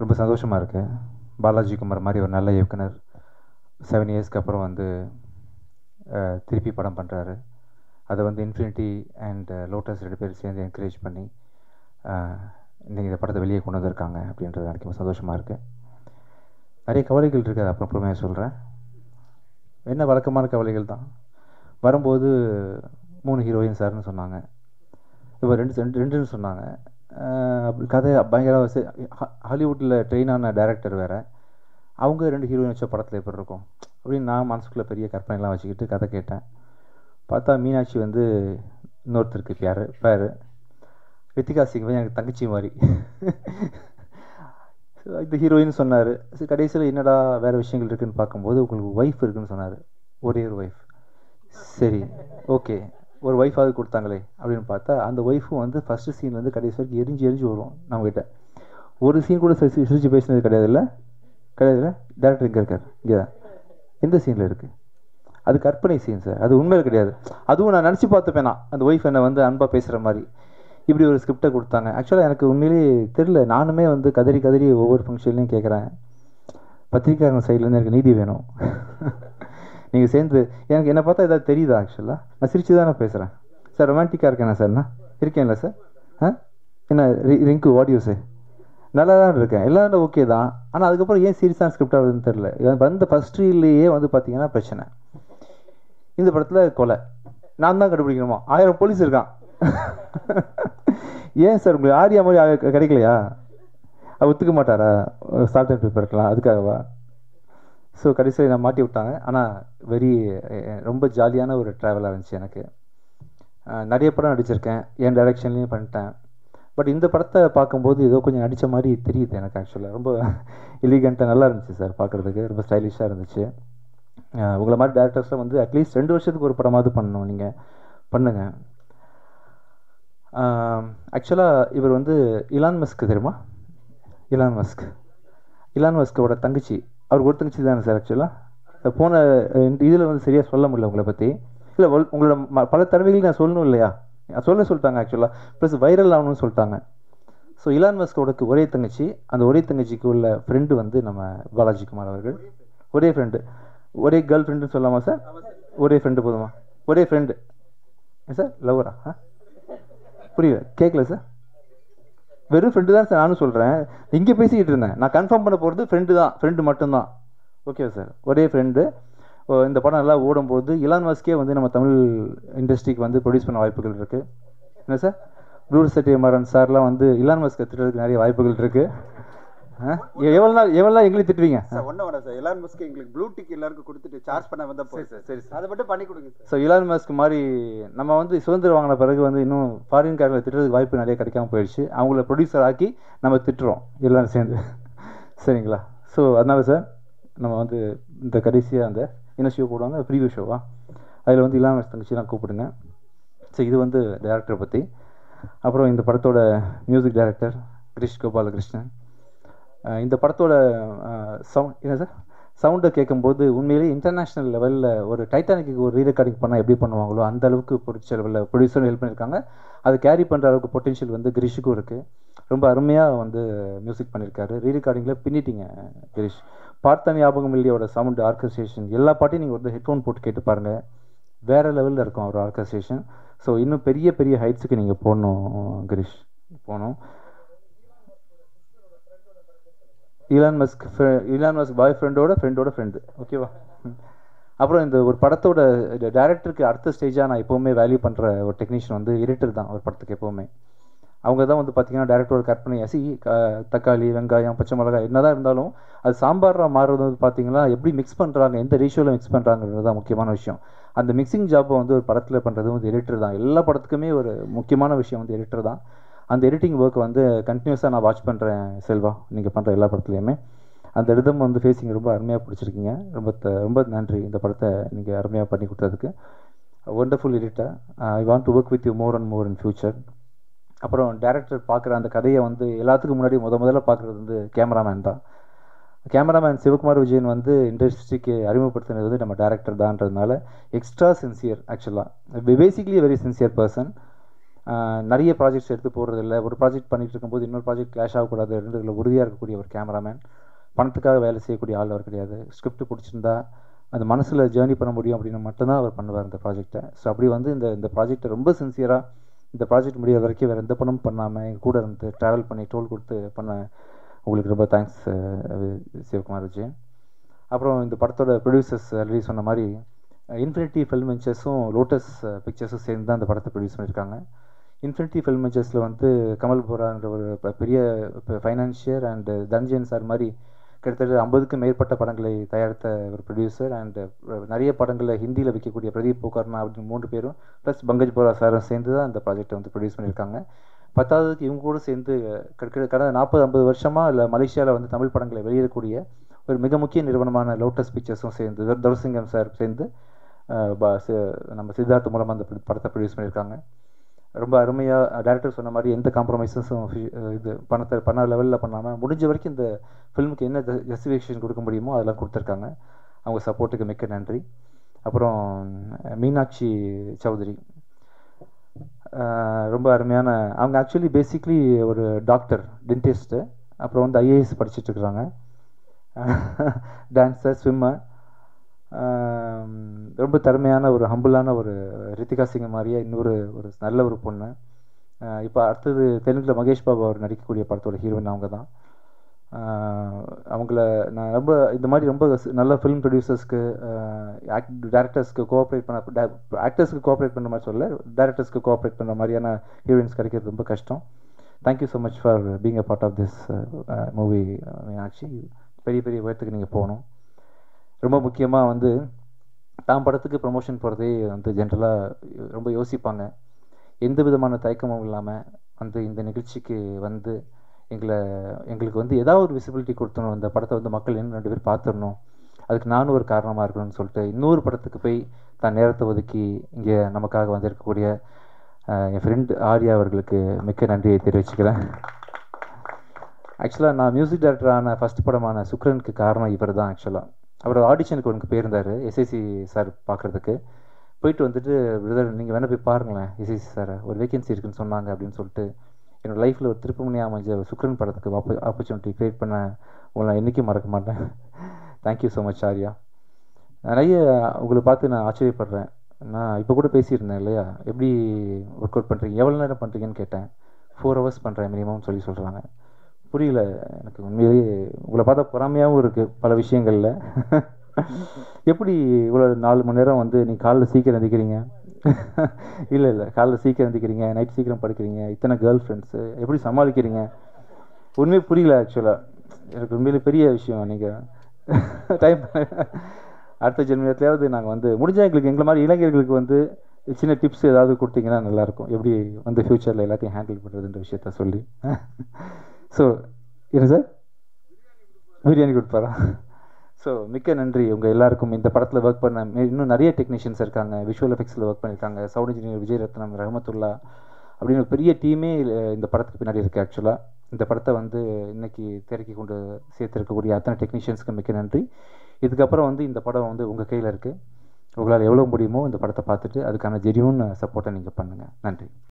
ரொம்ப சந்தோஷமாக இருக்கு பாலாஜி குமார் மாதிரி ஒரு நல்ல இயக்குனர் செவன் இயர்ஸ்க்கு அப்புறம் வந்து அஹ், திருப்பி படம் பண்ணுறாரு அதை வந்து இன்ஃபினிட்டி அண்ட் லோட்டஸ் ரெண்டு பேரும் சேர்ந்து என்கரேஜ் பண்ணி அஹ், இன்னைக்கு இந்த படத்தை வெளியே கொண்டு வந்திருக்காங்க அப்படின்றது எனக்கு ரொம்ப சந்தோஷமாக இருக்குது நிறைய கவலைகள் இருக்குது அது அப்புறம் பொறுமையாக சொல்கிறேன் என்ன வழக்கமான கவலைகள் தான் வரும்போது மூணு ஹீரோயின் சார்னு சொன்னாங்க இப்போ ரெண்டு ரெண்டு ரெண்டுன்னு சொன்னாங்க அஹ் அப்படி கதை பயங்கர சே- ஹா- ஹாலிவுட்டில் ட்ரெயின் ஆன டேரக்டர் வேறு அவங்க ரெண்டு ஹீரோயின் வச்ச படத்தில் எப்படி இருக்கும் அப்படின்னு நான் மனசுக்குள்ளே பெரிய கற்பனைலாம் வச்சுக்கிட்டு கதை கேட்டேன் பார்த்தா மீனாட்சி வந்து இன்னொருத்தருக்கு பேர் பேர் ரித்திகா சிங் வந்து எனக்கு தங்கச்சி மாதிரி So, இந்த ஹீரோயின் சொன்னார் சரி கடைசியில் என்னடா வேறு விஷயங்கள் இருக்குன்னு பார்க்கும்போது உங்களுக்கு ஒய்ஃப் இருக்குன்னு சொன்னார் ஒரே ஒரு ஒய்ஃப் சரி ஓகே ஒரு ஒய்ஃபாவது கொடுத்தாங்களே அப்படின்னு பார்த்தா அந்த ஒய்ஃபும் வந்து ஃபஸ்ட்டு சீன்லேருந்து கடைசி வரைக்கும் எரிஞ்சு எரிஞ்சு வரும் நம்மகிட்ட ஒரு சீன் கூட சிரிச்சு சிரிச்சு பேசினது கிடையாதுல்ல கிடையாதுல்ல டேரக்டர் இங்கே இருக்கார் இங்கே தான் எந்த சீனில் இருக்குது அது கற்பனை சீன் சார் அது உண்மையில் கிடையாது அதுவும் நான் நினச்சி பார்த்துப்பேன் நான் அந்த ஒய்ஃப் என்னை வந்து அன்பாக பேசுகிற மாதிரி இப்படி ஒரு ஸ்கிரிப்டை கொடுத்தாங்க ஆக்சுவலாக எனக்கு உண்மையிலேயே தெரில நானுமே வந்து கதறி கதறி ஒவ்வொரு ஃபங்க்ஷன்லையும் கேட்குறேன் பத்திரிக்கையாளர் சைட்லேருந்து எனக்கு நீதி வேணும் நீங்கள் சேர்ந்து எனக்கு என்னை பார்த்தா ஏதாவது தெரியுதா ஆக்சுவலாக நான் சிரிச்சு தானே பேசுகிறேன் சார் ரொமான்டிக்காக இருக்கேனா சார் நான் இருக்கேன்ல சார் ஆ என்ன ரி- ரிங்கு வாடியோ சார் நல்லா தான் இருக்கேன் எல்லாரும் ஓகே தான் ஆனால் அதுக்கப்புறம் ஏன் சீரியஸான ஸ்கிரிப்ட் ஆகுதுன்னு தெரில இது வந்த ஃபஸ்ட் ரீல்லையே வந்து பார்த்தீங்கன்னா பிரச்சனை இந்த படத்தில் கொலை நான் தான் கண்டுபிடிக்கணுமா ஆயிரம் போலீஸ் இருக்கான் ஏன் சார் உங்களுக்கு ஆரியா மாதிரி ஆளு கிடைக்கலையா அவர் ஒத்துக்க மாட்டாரா சால்ட் அண்ட் பேப்பர் இருக்கலாம் அதுக்காகவா ஸோ கடைசியில் நான் மாட்டி விட்டாங்க ஆனால் வெரி ரொம்ப ஜாலியான ஒரு ட்ராவலாக இருந்துச்சு எனக்கு அஹ் நிறைய படம் நடிச்சிருக்கேன் என் டைரக்ஷன்லேயும் பண்ணிட்டேன் பட் இந்த படத்தை பார்க்கும்போது ஏதோ கொஞ்சம் நடித்த மாதிரி தெரியுது எனக்கு ஆக்சுவலாக ரொம்ப எலிகண்ட்டாக நல்லா இருந்துச்சு சார் பார்க்குறதுக்கு ரொம்ப ஸ்டைலிஷாக இருந்துச்சு அஹ் உங்களை மாதிரி டேரக்டர்ஸ்லாம் வந்து அட்லீஸ்ட் ரெண்டு வருஷத்துக்கு ஒரு படமாவது பண்ணணும் நீங்கள் பண்ணுங்கள் ஆக்சுவலாக இவர் வந்து இலான் மஸ்க் தெரியுமா இலான் மஸ்க் இலான் மஸ்கோட தங்கச்சி அவர் ஒரு தங்கச்சி தானே சார் ஆக்சுவலாக போன இதில் வந்து சரியாக சொல்ல முடியல உங்களை பற்றி இல்லை உங்களோட ம- பல தடவைகள் நான் சொல்லணும் இல்லையா நான் சொல்ல சொல்லிட்டாங்க ஆக்சுவலாக ப்ளஸ் வைரல் ஆகணும்னு சொல்லிட்டாங்க ஸோ இலான் மஸ்கோட ஒரே தங்கச்சி அந்த ஒரே தங்கச்சிக்கு உள்ள ஃப்ரெண்டு வந்து நம்ம பாலாஜி குமார் அவர்கள் ஒரே ஃப்ரெண்டு ஒரே கேர்ள் ஃப்ரெண்டுன்னு சொல்லலாமா சார் ஒரே ஃப்ரெண்டு போதுமா ஒரே ஃப்ரெண்டு சார் லவ்வரா ஆ புரியல கேட்கல சார் வெறும் ஃப்ரெண்டு தான் சார் நானும் சொல்கிறேன் இங்கே பேசிக்கிட்டு இருந்தேன் நான் கன்ஃபார்ம் பண்ண போகிறது ஃப்ரெண்டு தான் ஃப்ரெண்டு மட்டும்தான் ஓகே சார் ஒரே ஃப்ரெண்டு இந்த படம் நல்லா ஓடும்போது இலான் மஸ்கே வந்து நம்ம தமிழ் இண்டஸ்ட்ரிக்கு வந்து ப்ரொடியூஸ் பண்ண வாய்ப்புகள் இருக்குது என்ன சார் ப்ளூ சத்யமாறன் சார்லாம் வந்து இலான் மஸ்கை திட்டுறதுக்கு நிறைய வாய்ப்புகள் இருக்குது எவ்வளோ நாள் எவ்வளோ நாள் எங்களையும் திட்டுவீங்க சார் ஒன்றும் வேணாம் சார் எலான் மஸ்க்கு எங்களுக்கு ப்ளூ டிக் எல்லாருக்கும் கொடுத்துட்டு சார்ஜ் பண்ண வந்த போய் சரி சரி அதை மட்டும் பண்ணி கொடுங்க சார் ஸோ இலான் மஸ்க் மாதிரி நம்ம வந்து சுதந்திரம் வாங்கின பிறகு வந்து இன்னும் ஃபாரின் காரங்களை திட்டுறதுக்கு வாய்ப்பு நிறைய கிடைக்காம போயிடுச்சு அவங்கள ப்ரொடியூசர் ஆக்கி நம்ம திட்டுறோம் எல்லாரும் சேர்ந்து சரிங்களா ஸோ அதனால சார் நம்ம வந்து இந்த கடைசியாக அந்த என்ன ஷோ போடுவாங்க ப்ரீவியூ ஷோவா அதில் வந்து இலான் மஸ்க் தங்கச்சிலாம் கூப்பிடுங்க ஸோ இது வந்து டேரக்டரை பற்றி அப்புறம் இந்த படத்தோட music director Krish Gopalakrishnan ah இந்த படத்தோட சவுண்ட் என்ன சார் சவுண்டை கேட்கும்போது உண்மையிலேயே இன்டர்நேஷ்னல் லெவலில் ஒரு டைட்டானிக்கு ஒரு ரீரெக்கார்டிங் பண்ணால் எப்படி பண்ணுவாங்களோ அந்த அளவுக்கு பொருட்செலவில் ப்ரொடியூசரும் ஹெல்ப் பண்ணியிருக்காங்க அது கேரி பண்ணுற அளவுக்கு பொட்டென்ஷியல் வந்து கிரிஷுக்கும் இருக்குது ரொம்ப அருமையாக வந்து மியூசிக் பண்ணியிருக்காரு ரீரெக்கார்டிங்கில் பின்னிட்டீங்க கிரிஷ் பார்த்த ஞாபகம் இல்லையோட சவுண்ட் ஆர்கஸ்ட்ரேஷன் எல்லா பாட்டையும் நீங்கள் வந்து ஹெட்ஃபோன் போட்டு கேட்டு பாருங்கள் வேறு லெவலில் இருக்கும் அவர் ஆர்கஸ்ட்ரேஷன் ஸோ இன்னும் பெரிய பெரிய ஹைட்ஸுக்கு நீங்கள் போகணும் கிரிஷ் போகணும் Elon Musk Elon Musk boy ஃப்ரெண்டோட ஃப்ரெண்டோட ஃப்ரெண்டு ஓகேவா ம். அப்புறம் இந்த ஒரு படத்தோட டேரக்டருக்கு அடுத்த ஸ்டேஜாக நான் எப்போவுமே வேல்யூ பண்ணுற ஒரு டெக்னீஷியன் வந்து எடிட்டர் தான் ஒரு படத்துக்கு எப்போவுமே அவங்க தான் வந்து பார்த்தீங்கன்னா டேரக்டரோட கற்பனை அசி க- தக்காளி வெங்காயம் பச்சை மிளகாய் என்னதான் இருந்தாலும் அது சாம்பாராக மாறுறது வந்து பார்த்தீங்கன்னா எப்படி மிக்ஸ் பண்ணுறாங்க எந்த ரேஷியோவில் மிக்ஸ் பண்ணுறாங்கிறது தான் முக்கியமான விஷயம் அந்த மிக்சிங் ஜாப்பை வந்து ஒரு படத்தில் பண்ணுறது வந்து எடிட்டர் தான் எல்லா படத்துக்குமே ஒரு முக்கியமான விஷயம் வந்து எடிட்டர் தான் அந்த எடிட்டிங் ஒர்க் வந்து கண்டினியூஸாக நான் வாட்ச் பண்ணுறேன் செல்வா நீங்கள் பண்ணுற எல்லா படத்துலையுமே அந்த ரிதம் வந்து ஃபேஸிங் ரொம்ப அருமையாக பிடிச்சிருக்கீங்க ரொம்ப த- ரொம்ப நன்றி இந்த படத்தை நீங்கள் அருமையாக பண்ணி கொடுத்ததுக்கு wonderful editor I want to work with you more and more in future அப்புறம் டேரக்டர் பார்க்குற அந்த கதையை வந்து எல்லாத்துக்கும் முன்னாடி முத முதல்ல பார்க்குறது வந்து கேமராமேன் தான் கேமராமேன் சிவகுமார் விஜயன் வந்து இண்டஸ்ட்ரிக்கு அறிமுகப்படுத்தினது வந்து நம்ம டேரக்டர் தான்றதுனால எக்ஸ்ட்ரா சின்சியர் ஆக்சுவலாக basically very sincere person ah நிறைய ப்ராஜெக்ட்ஸ் எடுத்து போகிறதில்ல ஒரு ப்ராஜெக்ட் பண்ணிட்டு இருக்கும்போது இன்னொரு ப்ராஜெக்ட் கிளாஷ் ஆகக்கூடாது ரெண்டுல உறுதியாக இருக்கக்கூடிய ஒரு கேமராமேன் பணத்துக்காக வேலை செய்யக்கூடிய ஆள் அவர் கிடையாது ஸ்கிரிப்ட் பிடிச்சிருந்தா அந்த மனசில் ஜேர்னி பண்ண முடியும் அப்படின்னு மட்டும்தான் அவர் பண்ணுவார் இந்த ப்ராஜெக்ட்டை ஸோ அப்படி வந்து இந்த இந்த ப்ராஜெக்ட்டை ரொம்ப சின்சியராக இந்த ப்ராஜெக்ட் முடிய வரைக்கும் வேறு எந்த பணமும் பண்ணாமல் எங்கள் கூட இருந்து ட்ராவல் பண்ணி டோல் கொடுத்து பண்ண உங்களுக்கு ரொம்ப தேங்க்ஸ் சிவகுமார் விஜயன் அப்புறம் இந்த படத்தோட ப்ரொடியூசர்ஸ் ஆல்ரெடி சொன்ன மாதிரி இன்ஃபினிட்டி ஃபில்ம் வெஞ்சர்ஸும் லோட்டஸ் பிக்சர்ஸும் சேர்ந்து தான் அந்த படத்தை ப்ரொடியூஸ் பண்ணியிருக்காங்க இன்ஃபினிட்டி ஃபில்ம் வெஞ்சர்ஸில் வந்து கமல் போரான்ற ஒரு ப- பெரிய ஃபைனான்சியர் அண்ட் தன்ஜன் சார் மாதிரி கிட்டத்தட்ட ஐம்பதுக்கும் மேற்பட்ட படங்களை தயாரித்த ஒரு ப்ரொடியூசர் அண்ட் நிறைய படங்களை ஹிந்தியில் விற்கக்கூடிய பிரதீப் போகர்னா அப்படின்னு மூன்று பேரும் ப்ளஸ் பங்கஜ் போரா சாரும் சேர்ந்து தான் அந்த ப்ராஜெக்டை வந்து ப்ரொடியூஸ் பண்ணியிருக்காங்க பத்தாவதுக்கு இவங்க கூட சேர்ந்து கிட்ட- கடந்த நாற்பது ஐம்பது வருஷமாக இல்லை மலேசியாவில் வந்து தமிழ் படங்களை வெளியிடக்கூடிய ஒரு மிக முக்கிய நிறுவனமான லோட்டஸ் பிக்சர்ஸும் சேர்ந்து துர- துரசிங்கம் சார் சேர்ந்து அஹ், ப- சி- நம்ம சித்தார்த் மூலமாக அந்த பட- படத்தை ப்ரொடியூஸ் பண்ணியிருக்காங்க ரொம்ப அருமையாக டேரக்டர் சொன்ன மாதிரி எந்த காம்ப்ரமைசஸும் இது பணத்தை பண்ண லெவலில் பண்ணாமல் முடிஞ்ச வரைக்கும் இந்த ஃபில்முக்கு என்ன ஜஸ்டிஃபிகேஷன் கொடுக்க முடியுமோ அதெல்லாம் கொடுத்துருக்காங்க அவங்க சப்போர்ட்டுக்கு மிக்க நன்றி அப்புறம் மீனாட்சி சௌத்ரி ஆஹ் ரொம்ப அருமையான அவங்க ஆக்சுவலி பேசிக்லி ஒரு டாக்டர் டென்டிஸ்ட்டு அப்புறம் வந்து ஐஏஎஸ் படிச்சுட்டு இருக்கிறாங்க டான்ஸர் ஸ்விம்மர் ரொம்ப திறமையான ஒரு ஹம்பிளான ஒரு ரித்திகா சிங் மாதிரியே இன்னொரு ஒரு நல்ல ஒரு பொண்ணு இப்போ அடுத்தது தெலுங்கில் மகேஷ் பாபு அவர் நடிக்கக்கூடிய படத்தோட ஹீரோயின் அவங்க தான் ஆஹ் அவங்கள நான் ரொம்ப இந்த மாதிரி ரொம்ப ஸ்- நல்ல ஃபிலிம் ப்ரொடியூசர்ஸ்க்கு டேரக்டர்ஸ்க்கு கோஆப்ரேட் பண்ண ஆக்டர்ஸ்க்கு கோஆப்ரேட் பண்ணுற மாதிரி சொல்ல டேரக்டர்ஸ்க்கு கோஆப்ரேட் பண்ணுற மாதிரியான ஹீரோயின்ஸ் கிடைக்கிறது ரொம்ப கஷ்டம் thank you so much for being a part of this movie Meenakshi பெரிய பெரிய உயரத்துக்கு நீங்கள் போகணும் ரொம்ப முக்கியமாக வந்து தான் படத்துக்கு ப்ரமோஷன் போகிறதே வந்து ஜென்ரலாக ரொம்ப யோசிப்பாங்க எந்த விதமான தயக்கமும் இல்லாமல் வந்து இந்த நிகழ்ச்சிக்கு வந்து எங்களை எங்களுக்கு வந்து ஏதாவது ஒரு விசிபிலிட்டி கொடுத்தணும் இந்த படத்தை வந்து மக்கள் இன்னும் ரெண்டு பேர் பார்த்துடணும் அதுக்கு நானும் ஒரு காரணமாக இருக்கணும்னு சொல்லிட்டு இன்னொரு படத்துக்கு போய் தான் நேரத்தை ஒதுக்கி இங்கே நமக்காக வந்திருக்கக்கூடிய அஹ், என் ஃப்ரெண்ட் ஆர்யா அவர்களுக்கு மிக்க நன்றியை தெரிவிச்சுக்கிறேன் ஆக்சுவலாக நான் மியூசிக் டைரக்டரான ஃபர்ஸ்ட் படமான சுக்ரனுக்கு காரணம் இவர் தான் ஆக்சுவலாக அவர் ஆடிஷனுக்கு ஒன்று போயிருந்தார் எஸ்ஐசி சார் பார்க்குறதுக்கு போயிட்டு வந்துட்டு பிரதர் நீங்கள் வேணால் போய் பாருங்களேன் எஸ்ஐசி சார் ஒரு வேகன்சி இருக்குன்னு சொன்னாங்க அப்படின்னு சொல்லிட்டு என்னோட லைஃப்பில் ஒரு திருப்பமுனையாக அமைஞ்ச ஒரு சுக்ரன் படத்துக்கு ஆப்ப ஆப்பர்ச்சுனிட்டி க்ரியேட் பண்ண உங்களை நான் என்றைக்கும் மறக்க மாட்டேன் தேங்க்யூ ஸோ மச் ஆர்யா நிறைய உங்களை பார்த்து நான் ஆச்சரியப்படுறேன் நான் இப்போ கூட பேசியிருந்தேன் இல்லையா எப்படி ஒர்க் அவுட் பண்ணுறீங்க எவ்வளோ நேரம் பண்ணுறீங்கன்னு கேட்டேன் ஃபோர் ஹவர்ஸ் பண்ணுறேன் மினிமம் சொல்லி சொல்கிறாங்க புரியல எனக்கு உண்மையிலேயே உங்களை பார்த்தா பொறாமையாகவும் இருக்குது பல விஷயங்களில் எப்படி இவ்வளோ நாலு மணி நேரம் வந்து நீ காலைல சீக்கிரம் எந்திக்கிறீங்க இல்லை இல்லை காலைல சீக்கிரம் எந்திக்கிறீங்க நைட் சீக்கிரம் படுக்கிறீங்க இத்தனை கேர்ள் ஃப்ரெண்ட்ஸு எப்படி சமாளிக்கிறீங்க உண்மையே புரியல ஆக்சுவலாக எனக்கு உண்மையிலே பெரிய விஷயம் நீங்கள் டைம் அடுத்த ஜென்மத்திலேயாவது நாங்கள் வந்து முடிஞ்சா எங்களுக்கு எங்களை மாதிரி இளைஞர்களுக்கு வந்து சின்ன டிப்ஸ் ஏதாவது கொடுத்தீங்கன்னா நல்லாயிருக்கும் எப்படி வந்து ஃப்யூச்சரில் எல்லாத்தையும் ஹேண்டில் பண்ணுறதுன்ற விஷயத்த சொல்லி ஸோ என்ன சார் பிரியாணி கொடுப்பாரா ஸோ மிக்க நன்றி உங்கள் எல்லாருக்கும் இந்த படத்தில் ஒர்க் பண்ண மே- இன்னும் நிறைய டெக்னீஷியன்ஸ் இருக்காங்க விஷுவல் எஃபெக்ட்ஸில் ஒர்க் பண்ணியிருக்காங்க சவுண்ட் இன்ஜினியர் விஜய் ரத்னம் ரஹமத்துல்லா அப்படின்னு ஒரு பெரிய டீமே இந்த படத்துக்கு பின்னாடி இருக்குது ஆக்சுவலாக இந்த படத்தை வந்து இன்னைக்கு திரைக்கு கொண்டு சேர்த்துருக்கக்கூடிய அத்தனை டெக்னீஷியன்ஸ்க்கு மிக்க நன்றி இதுக்கப்புறம் வந்து இந்த படம் வந்து உங்கள் கையில் இருக்குது உங்களால் எவ்வளோ முடியுமோ இந்த படத்தை பார்த்துட்டு அதுக்கான ஜெரியூன் சப்போர்ட்டை நீங்கள் பண்ணுங்கள் நன்றி